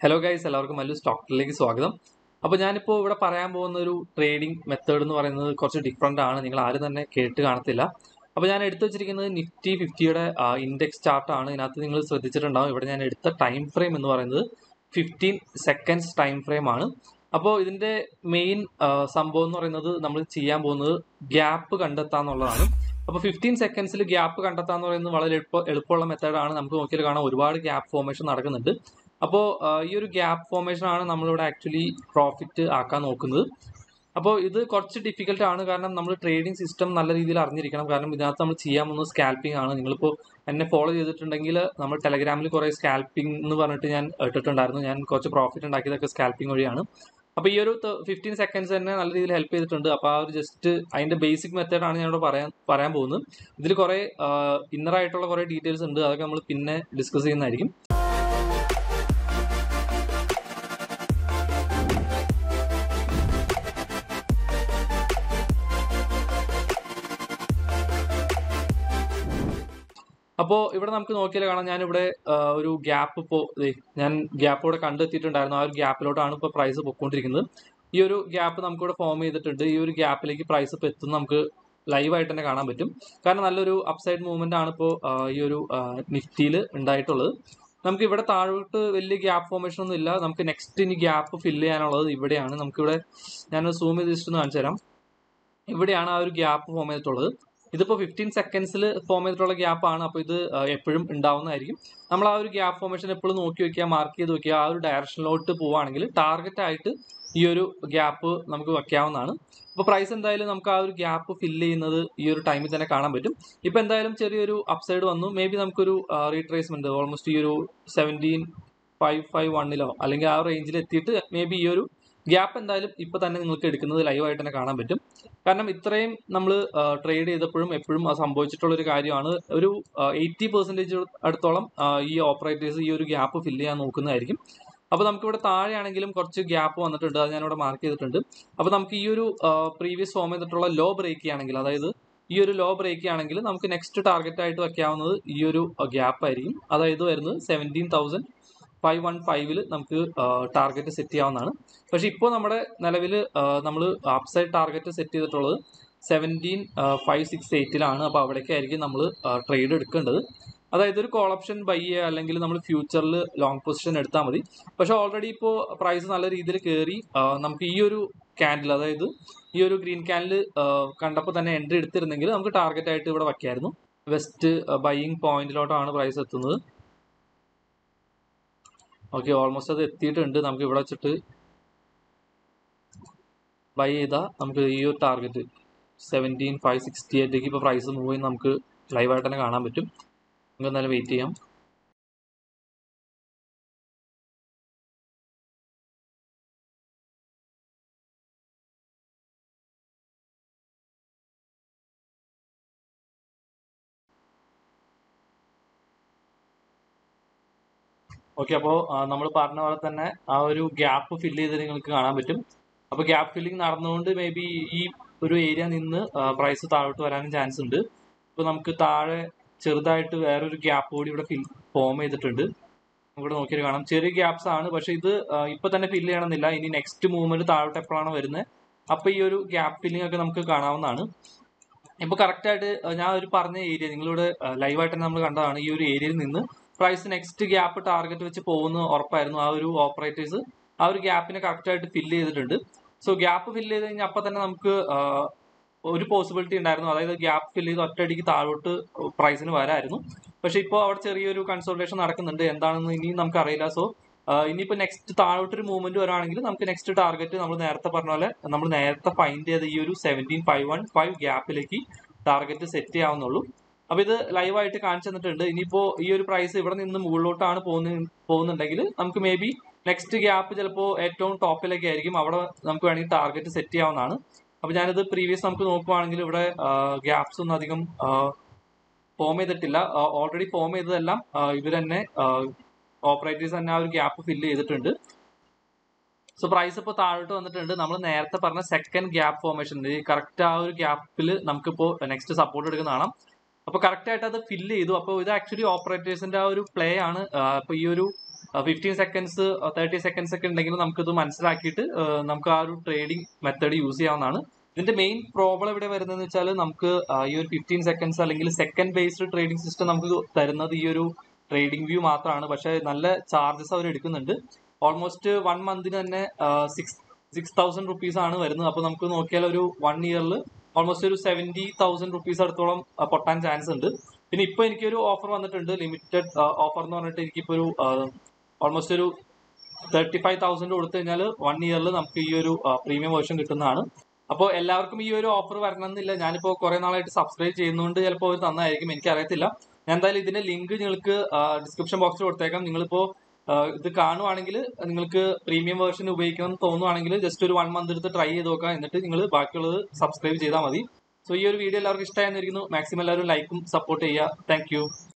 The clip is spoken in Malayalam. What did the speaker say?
ഹലോ ഗൈസ് എല്ലാവർക്കും മല്ലു സ്റ്റോക്കിലേക്ക് സ്വാഗതം അപ്പോൾ ഞാനിപ്പോൾ ഇവിടെ പറയാൻ പോകുന്ന ഒരു ട്രേഡിംഗ് മെത്തേഡ് എന്ന് പറയുന്നത് കുറച്ച് ഡിഫറെൻ്റ് ആണ് നിങ്ങൾ ആരും തന്നെ കേട്ട് കാണത്തില്ല അപ്പോൾ ഞാൻ എടുത്തു വെച്ചിരിക്കുന്നത് നിഫ്റ്റി ഫിഫ്റ്റിയുടെ ഇൻഡെക്സ് ചാർട്ടാണ് ഇതിനകത്ത് നിങ്ങൾ ശ്രദ്ധിച്ചിട്ടുണ്ടാവും ഇവിടെ ഞാൻ എടുത്ത ടൈം ഫ്രെയിം എന്ന് പറയുന്നത് ഫിഫ്റ്റീൻ സെക്കൻഡ്സ് ടൈം ഫ്രെയിം ആണ് അപ്പോൾ ഇതിൻ്റെ മെയിൻ സംഭവം എന്ന് പറയുന്നത് നമ്മൾ ചെയ്യാൻ പോകുന്നത് ഗ്യാപ്പ് കണ്ടെത്താന്നുള്ളതാണ് അപ്പോൾ ഫിഫ്റ്റീൻ സെക്കൻഡ്സിൽ ഗ്യാപ്പ് കണ്ടെത്താന്ന് പറയുന്നത് വളരെ എളുപ്പ എളുപ്പമുള്ള മെത്തേഡാണ് നമുക്ക് നോക്കിയാൽ കാണാം ഒരുപാട് ഗ്യാപ്പ് ഫോർമേഷൻ നടക്കുന്നുണ്ട് അപ്പോൾ ഈ ഒരു ഗ്യാപ്പ് ഫോർമേഷൻ ആണ് നമ്മളിവിടെ ആക്ച്വലി പ്രോഫിറ്റ് ആക്കാൻ നോക്കുന്നത് അപ്പോൾ ഇത് കുറച്ച് ഡിഫിക്കൽട്ട് ആണ് കാരണം നമ്മൾ ട്രേഡിംഗ് സിസ്റ്റം നല്ല രീതിയിൽ അറിഞ്ഞിരിക്കണം കാരണം ഇതിനകത്ത് നമ്മൾ ചെയ്യാൻ പോകുന്നത് സ്കാൽപ്പിംഗ് ആണ് നിങ്ങളിപ്പോൾ എന്നെ ഫോളോ ചെയ്തിട്ടുണ്ടെങ്കിൽ നമ്മൾ ടെലഗ്രാമിൽ കുറേ സ്കാൽപ്പിംഗ് എന്ന് പറഞ്ഞിട്ട് ഞാൻ ഇട്ടിട്ടുണ്ടായിരുന്നു ഞാൻ കുറച്ച് പ്രോഫിറ്റ് ഉണ്ടാക്കിയതൊക്കെ സ്കാൽപ്പിംഗ് വഴിയാണ് അപ്പോൾ ഈ ഒരു ഫിഫ്റ്റീൻ സെക്കൻഡ്സ് തന്നെ നല്ല രീതിയിൽ ഹെൽപ്പ് ചെയ്തിട്ടുണ്ട് അപ്പോൾ ആ ഒരു ജസ്റ്റ് അതിൻ്റെ ബേസിക് മെത്തേഡാണ് ഞാനിവിടെ പറയാൻ പറയാൻ പോകുന്നത് ഇതിൽ കുറേ ഇന്നർ ആയിട്ടുള്ള കുറേ ഡീറ്റെയിൽസ് ഉണ്ട് അതൊക്കെ നമ്മൾ പിന്നെ ഡിസ്കസ് ചെയ്യുന്നതായിരിക്കും അപ്പോൾ ഇവിടെ നമുക്ക് നോക്കിയാൽ കാണാം ഞാനിവിടെ ഒരു ഗ്യാപ്പ് ഇപ്പോൾ ഞാൻ ഗ്യാപ്പ് ഇവിടെ കണ്ടെത്തിയിട്ടുണ്ടായിരുന്നു ആ ഒരു ഗ്യാപ്പിലോട്ടാണ് ഇപ്പോൾ പ്രൈസ് പൊയ്ക്കൊണ്ടിരിക്കുന്നത് ഈ ഒരു ഗ്യാപ്പ് നമുക്കിവിടെ ഫോം ചെയ്തിട്ടുണ്ട് ഈ ഒരു ഗ്യാപ്പിലേക്ക് പ്രൈസ് ഇപ്പോൾ എത്തുന്നത് നമുക്ക് ലൈവായിട്ട് തന്നെ കാണാൻ പറ്റും കാരണം നല്ലൊരു അപ്സൈഡ് മൂവ്മെന്റ് ആണ് ഇപ്പോൾ ഈ ഒരു നിഫ്റ്റിയിൽ ഉണ്ടായിട്ടുള്ളത് നമുക്ക് ഇവിടെ താഴോട്ട് വലിയ ഗ്യാപ്പ് ഫോർമേഷൻ ഒന്നും ഇല്ല നമുക്ക് നെക്സ്റ്റ് ഇനി ഗ്യാപ്പ് ഫില്ല് ചെയ്യാനുള്ളത് ഇവിടെയാണ് നമുക്കിവിടെ ഞാൻ സൂം ചെയ്ത് ജസ്റ്റ് ഒന്ന് കാണിച്ചു തരാം ഇവിടെയാണ് ആ ഒരു ഗ്യാപ്പ് ഫോം ചെയ്തിട്ടുള്ളത് ഇതിപ്പോൾ ഫിഫ്റ്റീൻ സെക്കൻഡ്സിൽ ഫോം ചെയ്തിട്ടുള്ള ഗ്യാപ്പ് ആണ് അപ്പോൾ ഇത് എപ്പോഴും ഉണ്ടാവുന്നതായിരിക്കും നമ്മൾ ആ ഒരു ഗ്യാപ്പ് ഫോർമേഷൻ എപ്പോഴും നോക്കി വെക്കുക മാർക്ക് ചെയ്ത് വെക്കുക ആ ഒരു ഡയറക്ഷനിലോട്ട് പോവുകയാണെങ്കിൽ ടാർഗറ്റ് ആയിട്ട് ഈ ഒരു ഗ്യാപ്പ് നമുക്ക് വെക്കാവുന്നതാണ് അപ്പോൾ പ്രൈസ് എന്തായാലും നമുക്ക് ആ ഒരു ഗ്യാപ്പ് ഫില്ല് ചെയ്യുന്നത് ഈ ഒരു ടൈമിൽ തന്നെ കാണാൻ പറ്റും ഇപ്പോൾ എന്തായാലും ചെറിയൊരു അപ്സൈഡ് വന്നു മേ ബി നമുക്കൊരു റീട്രേസ്മെന്റ് ഓൾമോസ്റ്റ് ഈ ഒരു സെവൻറ്റീൻ ഫൈവ് ഫൈവ് വണ്ണിലോ അല്ലെങ്കിൽ ആ റേഞ്ചിൽ എത്തിയിട്ട് മേ ബി ഈ ഒരു ഗ്യാപ്പ് എന്തായാലും ഇപ്പൊ തന്നെ നിങ്ങൾക്ക് എടുക്കുന്നത് ലൈവായിട്ട് തന്നെ കാണാൻ പറ്റും കാരണം ഇത്രയും നമ്മൾ ട്രേഡ് ചെയ്തപ്പോഴും എപ്പോഴും സംഭവിച്ചിട്ടുള്ള ഒരു കാര്യമാണ് ഒരു എയ്റ്റി പെർസെൻറ്റേജ് അടുത്തോളം ഈ ഓപ്പറേറ്റേഴ്സ് ഈ ഒരു ഗ്യാപ്പ് ഫില്ല് ചെയ്യാൻ നോക്കുന്നതായിരിക്കും അപ്പോൾ നമുക്കിവിടെ താഴെയാണെങ്കിലും കുറച്ച് ഗ്യാപ്പ് വന്നിട്ടുണ്ട് അത് ഞാനിവിടെ മാർക്ക് ചെയ്തിട്ടുണ്ട് അപ്പോൾ നമുക്ക് ഈ ഒരു പ്രീവിയസ് ഫോം ചെയ്തിട്ടുള്ള ലോ ബ്രേക്ക് ചെയ്യുകയാണെങ്കിൽ അതായത് ഈ ഒരു ലോ ബ്രേക്ക് ചെയ്യുകയാണെങ്കിൽ നമുക്ക് നെക്സ്റ്റ് ടാർഗറ്റ് ആയിട്ട് വെക്കാവുന്നത് ഈ ഒരു ഗ്യാപ്പ് ആയിരിക്കും അതായത് വരുന്നത് സെവൻറ്റീൻ തൗസൻഡ് ഫൈവ് വൺ ഫൈവിൽ നമുക്ക് ടാർഗറ്റ് സെറ്റ് ചെയ്യാവുന്നതാണ് പക്ഷേ ഇപ്പോൾ നമ്മുടെ നിലവിൽ നമ്മൾ അപ്സൈഡ് ടാർഗറ്റ് സെറ്റ് ചെയ്തിട്ടുള്ളത് സെവൻറ്റീൻ ഫൈവ് സിക്സ് എയ്റ്റിലാണ് അപ്പോൾ അവിടേക്കായിരിക്കും നമ്മൾ ട്രേഡ് എടുക്കേണ്ടത് അതായത് ഒരു കോൾ ഓപ്ഷൻ ബൈ ചെയ്യുക അല്ലെങ്കിൽ നമ്മൾ ഫ്യൂച്ചറിൽ ലോങ് പൊസിഷൻ എടുത്താൽ മതി പക്ഷേ ഓൾറെഡി ഇപ്പോൾ പ്രൈസ് നല്ല രീതിയിൽ കയറി നമുക്ക് ഈ ഒരു ക്യാൻഡിൽ അതായത് ഈ ഒരു ഗ്രീൻ ക്യാൻഡിൽ കണ്ടപ്പോൾ തന്നെ എൻട്രി എടുത്തിരുന്നെങ്കിൽ നമുക്ക് ടാർഗറ്റ് ആയിട്ട് ഇവിടെ വയ്ക്കായിരുന്നു വെസ്റ്റ് ബൈയിങ് പോയിന്റിലോട്ടാണ് പ്രൈസ് എത്തുന്നത് ഓക്കെ ഓൾമോസ്റ്റ് അത് എത്തിയിട്ടുണ്ട് നമുക്ക് ഇവിടെ വെച്ചിട്ട് ബൈ ചെയ്താൽ നമുക്ക് ഈ ഒരു ടാർഗറ്റ് സെവൻറ്റീൻ ഫൈവ് സിക്സ്റ്റി എയ്റ്റേക്ക് ഇപ്പോൾ പ്രൈസ് മൂവ് ചെയ്യുന്ന നമുക്ക് ലൈവായിട്ട് തന്നെ കാണാൻ പറ്റും നമുക്ക് എന്തായാലും വെയിറ്റ് ചെയ്യാം ഓക്കെ അപ്പോൾ നമ്മൾ പറഞ്ഞ പോലെ തന്നെ ആ ഒരു ഗ്യാപ്പ് ഫില്ല് ചെയ്ത് നിങ്ങൾക്ക് കാണാൻ പറ്റും അപ്പോൾ ഗ്യാപ്പ് ഫില്ലിംഗ് നടന്നുകൊണ്ട് മേ ബി ഈ ഒരു ഏരിയ നിന്ന് പ്രൈസ് താഴോട്ട് വരാനും ചാൻസ് ഉണ്ട് ഇപ്പോൾ നമുക്ക് താഴെ ചെറുതായിട്ട് വേറൊരു ഗ്യാപ്പ് കൂടി ഇവിടെ ഫിൽ ഫോം ചെയ്തിട്ടുണ്ട് ഇവിടെ നോക്കിയാൽ കാണാം ചെറിയ ഗ്യാപ്സ് ആണ് പക്ഷെ ഇത് ഇപ്പൊ തന്നെ ഫില്ല് ചെയ്യണമെന്നില്ല ഇനി നെക്സ്റ്റ് മൂവ്മെന്റ് താഴോട്ട് എപ്പോഴാണ് വരുന്നത് അപ്പൊ ഈ ഒരു ഗ്യാപ്പ് ഫില്ലിംഗ് ഒക്കെ നമുക്ക് കാണാവുന്നതാണ് ഇപ്പൊ കറക്റ്റ് ആയിട്ട് ഞാൻ ഒരു പറഞ്ഞ ഏരിയ നിങ്ങളിവിടെ ലൈവായിട്ട് തന്നെ നമ്മൾ കണ്ടതാണ് ഈ ഒരു ഏരിയയിൽ നിന്ന് പ്രൈസ് നെക്സ്റ്റ് ഗ്യാപ്പ് ടാർഗറ്റ് വെച്ച് പോകുന്ന ഉറപ്പായിരുന്നു ആ ഒരു ഓപ്പറേറ്റേഴ്സ് ആ ഒരു ഗ്യാപ്പിനെ കറക്റ്റ് ആയിട്ട് ഫില്ല് ചെയ്തിട്ടുണ്ട് സോ ഗ്യാപ്പ് ഫില്ല് ചെയ്ത് കഴിഞ്ഞാൽ അപ്പൊ തന്നെ നമുക്ക് ഒരു പോസിബിലിറ്റി ഉണ്ടായിരുന്നു അതായത് ഗ്യാപ്പ് ഫില്ല് ചെയ്ത് ഒറ്റയടിക്ക് താഴോട്ട് പ്രൈസിന് വരായിരുന്നു പക്ഷെ ഇപ്പോൾ അവിടെ ചെറിയൊരു കൺസൾട്ടേഷൻ നടക്കുന്നുണ്ട് എന്താണെന്ന് ഇനി നമുക്ക് അറിയില്ല സോ ഇനിയിപ്പോൾ നെക്സ്റ്റ് താഴോട്ട് ഒരു മൂവ്മെന്റ് വരാണെങ്കിൽ നമുക്ക് നെക്സ്റ്റ് ടാർഗറ്റ് നമ്മൾ നേരത്തെ പറഞ്ഞ പോലെ നമ്മൾ നേരത്തെ ഫൈൻഡ് ചെയ്ത ഈ ഒരു സെവൻറ്റീൻ ഫൈവ് വൺ ഫൈവ് ഗ്യാപ്പിലേക്ക് ടാർഗറ്റ് സെറ്റ് ചെയ്യാവുന്നുള്ളൂ അപ്പൊ ഇത് ലൈവായിട്ട് കാണിച്ചു തന്നിട്ടുണ്ട് ഇനിയിപ്പോ ഈ ഒരു പ്രൈസ് ഇവിടെ നിന്ന് മുകളിലോട്ടാണ് പോകുന്ന പോകുന്നുണ്ടെങ്കിൽ നമുക്ക് മേ ബി നെക്സ്റ്റ് ഗ്യാപ്പ് ചിലപ്പോൾ ഏറ്റവും ടോപ്പിലേക്ക് ആയിരിക്കും അവിടെ നമുക്ക് വേണമെങ്കിൽ ടാർഗറ്റ് സെറ്റ് ചെയ്യാവുന്നതാണ് അപ്പൊ ഞാനിത് പ്രീവിയസ് നമുക്ക് നോക്കുവാണെങ്കിൽ ഇവിടെ ഗ്യാപ്സ് ഒന്നും അധികം ഫോം ചെയ്തിട്ടില്ല ഓൾറെഡി ഫോം ചെയ്തതെല്ലാം ഇവർ തന്നെ ഓപ്പറേറ്റേഴ്സ് തന്നെ ആ ഒരു ഗ്യാപ്പ് ഫില്ല് ചെയ്തിട്ടുണ്ട് സോ പ്രൈസ് ഇപ്പോൾ താഴോട്ട് വന്നിട്ടുണ്ട് നമ്മൾ നേരത്തെ പറഞ്ഞ സെക്കൻഡ് ഗ്യാപ്പ് ഫോർമേഷൻ കറക്റ്റ് ആ ഒരു ഗ്യാപ്പിൽ നമുക്കിപ്പോൾ നെക്സ്റ്റ് സപ്പോർട്ട് എടുക്കുന്ന കാണാം അപ്പോൾ കറക്റ്റ് ആയിട്ട് അത് ഫില്ല് ചെയ്തു അപ്പോൾ ഇത് ആക്ച്വലി ഓപ്പറേറ്റേഴ്സിന്റെ ആ ഒരു പ്ലേ ആണ് അപ്പോൾ ഈ ഒരു ഫിഫ്റ്റീൻ സെക്കൻഡ്സ് തേർട്ടി സെക്കൻഡ്സ് ഒക്കെ ഉണ്ടെങ്കിൽ നമുക്കിത് മനസ്സിലാക്കിയിട്ട് ആ, നമുക്ക് ആ ഒരു ട്രേഡിംഗ് മെത്തേഡ് യൂസ് ചെയ്യാവുന്നതാണ് ഇതിന്റെ മെയിൻ പ്രോബ്ലം ഇവിടെ വരുന്നതെന്ന് വെച്ചാൽ നമുക്ക് ആ, ഈ ഒരു ഫിഫ്റ്റീൻ സെക്കൻഡ്സ് അല്ലെങ്കിൽ സെക്കൻഡ് ബേസ്ഡ് ട്രേഡിംഗ് സിസ്റ്റം നമുക്ക് തരുന്നത് ഈ ഒരു ട്രേഡിംഗ് വ്യൂ മാത്രമാണ് പക്ഷെ നല്ല ചാർജസ് അവർ എടുക്കുന്നുണ്ട് ഓൾമോസ്റ്റ് വൺ മന്തിന് തന്നെ സിക്സ് സിക്സ് തൗസൻഡ് റുപ്പീസ് ആണ് വരുന്നത് അപ്പോൾ നമുക്ക് നോക്കിയാൽ ഒരു വൺ ഇയറിൽ ഓൾമോസ്റ്റ് ഒരു സെവൻറ്റി തൗസൻഡ് റുപ്പീസ് അടുത്തോളം ആ, പൊട്ടാൻ ചാൻസ് ഉണ്ട് പിന്നെ ഇപ്പോൾ എനിക്കൊരു ഓഫർ വന്നിട്ടുണ്ട് ലിമിറ്റഡ് ഓഫർ എന്ന് പറഞ്ഞിട്ട് എനിക്കിപ്പോൾ ഒരു ഓൾമോസ്റ്റ് ഒരു തേർട്ടി ഫൈവ് തൗസൻഡ് കൊടുത്തു കഴിഞ്ഞാൽ വൺ ഇയറിൽ നമുക്ക് ഈ ഒരു പ്രീമിയം വേർഷൻ കിട്ടുന്നതാണ് അപ്പോൾ എല്ലാവർക്കും ഈ ഒരു ഓഫർ വരണമെന്നില്ല ഞാനിപ്പോൾ കുറെ നാളായിട്ട് സബ്സ്ക്രൈബ് ചെയ്യുന്നതുകൊണ്ട് ചിലപ്പോൾ അവർ തന്നായിരിക്കും എനിക്ക് അറിയത്തില്ല ഞാൻ എന്തായാലും ഇതിന്റെ ലിങ്ക് നിങ്ങൾക്ക് ഡിസ്ക്രിപ്ഷൻ ബോക്സിൽ കൊടുത്തേക്കാം നിങ്ങളിപ്പോൾ ഇത് കാണുവാണെങ്കിൽ നിങ്ങൾക്ക് പ്രീമിയം വേർഷൻ ഉപയോഗിക്കണം എന്ന് തോന്നുവാണെങ്കിൽ ജസ്റ്റ് ഒരു വൺ മന്ത് എടുത്ത് ട്രൈ ചെയ്ത് നോക്കാം എന്നിട്ട് നിങ്ങൾ ബാക്കിയുള്ളത് സബ്സ്ക്രൈബ് ചെയ്താൽ മതി സോ ഈ ഒരു വീഡിയോ എല്ലാവർക്കും ഇഷ്ടമായിരിക്കുന്നു മാക്സിമം എല്ലാവരും ലൈക്കും സപ്പോർട്ട് ചെയ്യുക താങ്ക്